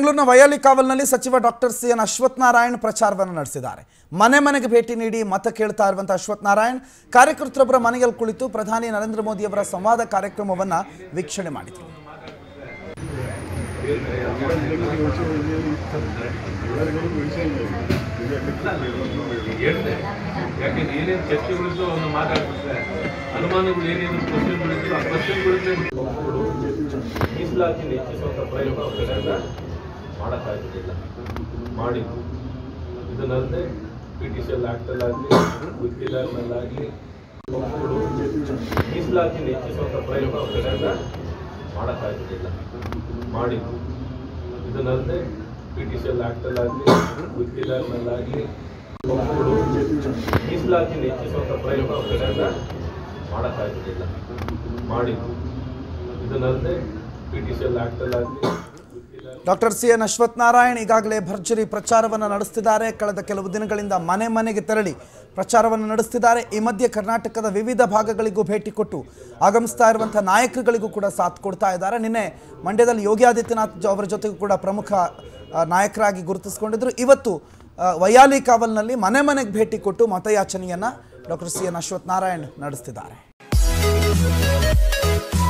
ಬೆಂಗಳೂರಿನ ವಯಾಲಿ ಕಾವಲ್ನಲ್ಲಿ ಸಚಿವ doctor C N Ashwath Narayan ಪ್ರಚಾರವನ್ನು ನಡೆಸಿದ್ದಾರೆ ಮನೆ ಮನೆಗೆ ಭೇಟಿ ನೀಡಿ ಮತ ಕೇಳ್ತಾ ಇರುವಂತಹ ಅಶ್ವಥ್ ನಾರಾಯಣ್ ಕಾರ್ಯಕರ್ತರೊಬ್ಬರ ಮನೆಯಲ್ಲಿ ಕುಳಿತು ಪ್ರಧಾನಿ ನರೇಂದ್ರ ಮೋದಿಯವರ ಸಂವಾದ ಕಾರ್ಯಕ್ರಮವನ್ನು ವೀಕ್ಷಣೆ ಮಾಡಿದರು ಹೇಳಿದೆ ಯಾಕೆ ಏನೇನು ಚರ್ಚೆಗಳಿದ್ದು ಅವನ್ನ ಮಾತಾಡ್ಬಿಟ್ರೆ ಅನುಮಾನಗಳು ಏನೇನು ಕ್ವಶನ್ಗಳಿದ್ದು ಆ ಕ್ವಶನ್ಗಳಿಂದ ಮೀಸಲಾತಿ ಹೆಚ್ಚಿಸುವಂಥ ಪ್ರಯೋಗ ಅವ್ರ ಕಡೆಯಿಂದ ಮಾಡೋಕ್ಕಾಗಲಿಲ್ಲ ಮಾಡಿದ್ದು ಇದನ್ನಲ್ಲದೆ ಪಿ ಟಿ ಸಿ ಎಲ್ ಆ್ಯಕ್ಟಲ್ಲಾಗಲಿ ಗುತ್ತಿದಾರನಲ್ಲಾಗಲಿ ಒಕ್ಕೂಡು ಮೀಸಲಾತಿ ಹೆಚ್ಚಿಸುವಂಥ ಪ್ರಯೋಗ ಅವ್ರ ಕಡೆಯಿಂದ ಮಾಡೋಕ್ಕಾಗಲಿಲ್ಲ ಮಾಡಿದ್ದು ಇದನ್ನಲ್ಲದೆ ಪಿ ಟಿ ಸಿ ಎಲ್ ಆ್ಯಕ್ಟಲ್ಲಾಗಲಿ ಗುತ್ತಿದಾರನಲ್ಲಾಗಲಿ ಒಕ್ಕೂಡು ಮೀಸಲಾತಿ ಹೆಚ್ಚಿಸುವಂಥ ಪ್ರಯೋಗ ಅವ್ರ ಕಡೆಯಿಂದ ಮಾಡೋಕ್ಕಾಗಲಿಲ್ಲ ಮಾಡಿದ್ದು ಇದನ್ನಲ್ಲದೆ ಪಿ ಟಿ ಸಿ ಎಲ್ ಆ್ಯಕ್ಟಲ್ಲಾಗಲಿ ಗುತ್ತಿದಾರ doctor C N Ashwath Narayan ಈಗಾಗಲೇ ಭರ್ಜರಿ ಪ್ರಚಾರವನ್ನು ನಡೆಸ್ತಿದ್ದಾರೆ ಕಳೆದ ಕೆಲವು ದಿನಗಳಿಂದ ಮನೆ ಮನೆಗೆ ತೆರಳಿ ಪ್ರಚಾರವನ್ನು ನಡೆಸ್ತಿದ್ದಾರೆ ಈ ಮಧ್ಯೆ ಕರ್ನಾಟಕದ ವಿವಿಧ ಭಾಗಗಳಿಗೂ ಭೇಟಿ ಕೊಟ್ಟು ಆಗಮಿಸ್ತಾ ಇರುವಂಥ ನಾಯಕರುಗಳಿಗೂ ಕೂಡ ಸಾಥ್ ಕೊಡ್ತಾ ಇದ್ದಾರೆ ನಿನ್ನೆ ಮಂಡ್ಯದಲ್ಲಿ ಯೋಗಿ ಆದಿತ್ಯನಾಥ್ ಜೊ- ಅವರ ಜೊತೆಗೂ ಕೂಡ ಪ್ರಮುಖ ಆ, ನಾಯಕರಾಗಿ ಗುರುತಿಸಿಕೊಂಡಿದ್ದರು ಇವತ್ತು ಆ, ವಯಾಲಿ ಕಾವಲ್ನಲ್ಲಿ ಮನೆ ಮನೆಗೆ ಭೇಟಿ ಕೊಟ್ಟು ಮತಯಾಚನೆಯನ್ನು doctor C N Ashwath Narayan ನಡೆಸ್ತಿದ್ದಾರೆ